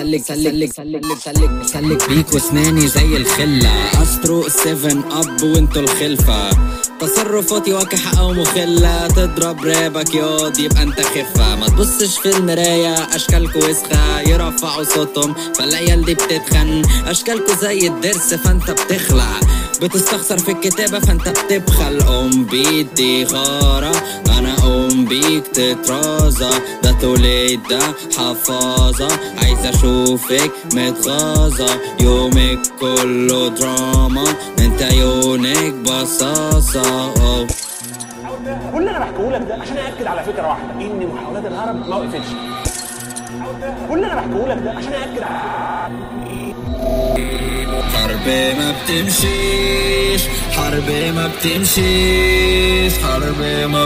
سلك سلك سلك سلك سلك بيك واسناني زي الخلة استرو 7 اب وانتو الخلفة تصرفاتي واكحة او مخلة تضرب رابك ياض يبقى انت خفة ما تبصش في المراية اشكالكوا وسخة يرفعوا صوتهم فالعيال دي بتتخن اشكالكوا زي الدرس فانت بتخلع بتستخسر في الكتابة فانت بتبخل ام بيدي غارة انا ام بيك تترازة ده توليد ده حفاظة عايز اشوفك متغاظة يومك كله دراما انت عيونك بصاصة أوه. كل اللي انا بحكيه لك ده عشان ااكد على فكره واحده ان محاولات الهرب ما وقفتش كل اللي انا بحكيه لك ده عشان ااكد على حرب ما بتمشيش حرب ما بتمشيش حرب ما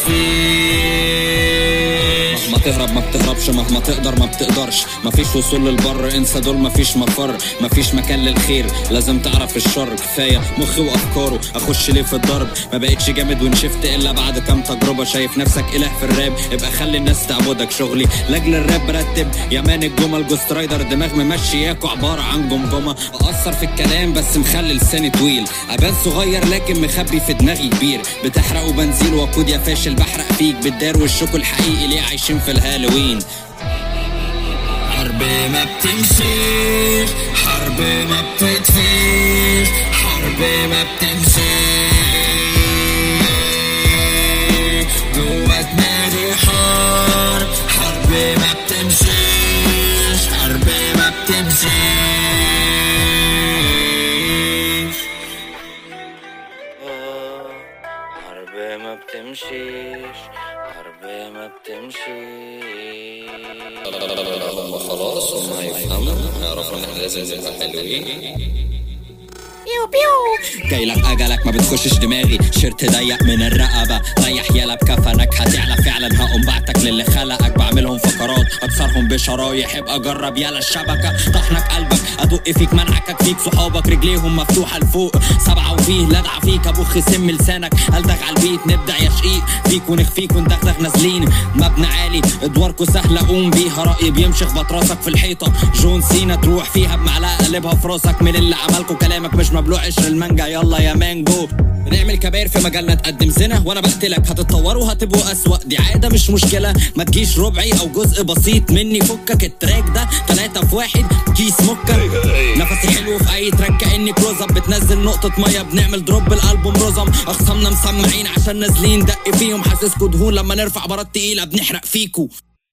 بتطفيش ما تهرب ما بتهربش مهما تقدر ما بتقدرش مفيش وصول للبر انسى دول مفيش مفر مفيش مكان للخير لازم تعرف الشر كفايه مخي وافكاره اخش ليه في الضرب ما بقتش جامد ونشفت الا بعد كام تجربه شايف نفسك اله في الراب ابقى خلي الناس تعبدك شغلي لاجل الراب برتب يا مان الجمل جوست رايدر دماغ ممشياكوا عباره عن جمجمه اقصر في الكلام بس مخلي لساني طويل ابان صغير لكن مخبي في دماغي كبير بتحرقوا بنزين وقود يا فاشل بحرق فيك بتدار والشوك الحقيقي ليه عايشين في الهالوين حرب ما بتمشيش حرب ما بتطفيش حرب ما بتمشيش جوا دماغي حرب حرب ما بتمشيش حرب ما بتمشيش آه، حرب ما بتمشيش حرب ما بتمشيش هم خلاص هم هيفهموا يعرفوا ان احنا لازم نبقى حلوين جاي لك اجلك ما بتخشش دماغي شرت ضيق من الرقبه ريح يلا بكفنك هتعلى فعلا هقوم بعتك للي خلقك بعملهم فقرات اكسرهم بشرايح ابقى جرب يلا الشبكه طحنك قلبك ادق فيك منعكك فيك صحابك رجليهم مفتوحه لفوق سبعه وفيه لدعه فيك ابخ سم لسانك الدغ على البيت نبدا يا شقيق فيك ونخفيك وندغدغ نازلين مبنى عالي ادواركوا سهله قوم بيها راي بيمشي خبط راسك في الحيطه جون سينا تروح فيها بمعلقه قلبها في راسك من اللي عملكوا كلامك مش مبلوع قشر المانجا يلا يا مانجو بنعمل كباير في مجالنا تقدم زنا وانا بقتلك هتتطوروا هتبقوا اسوأ دي عاده مش مشكله ما تجيش ربعي او جزء بسيط مني فكك التراك ده تلاتة في واحد كيس مكة نفسي حلو في اي تراك كاني كلوز اب بتنزل نقطه ميه بنعمل دروب الالبوم رزم اخصامنا مسمعين عشان نازلين دق فيهم حاسسكوا دهون لما نرفع برات تقيله بنحرق فيكوا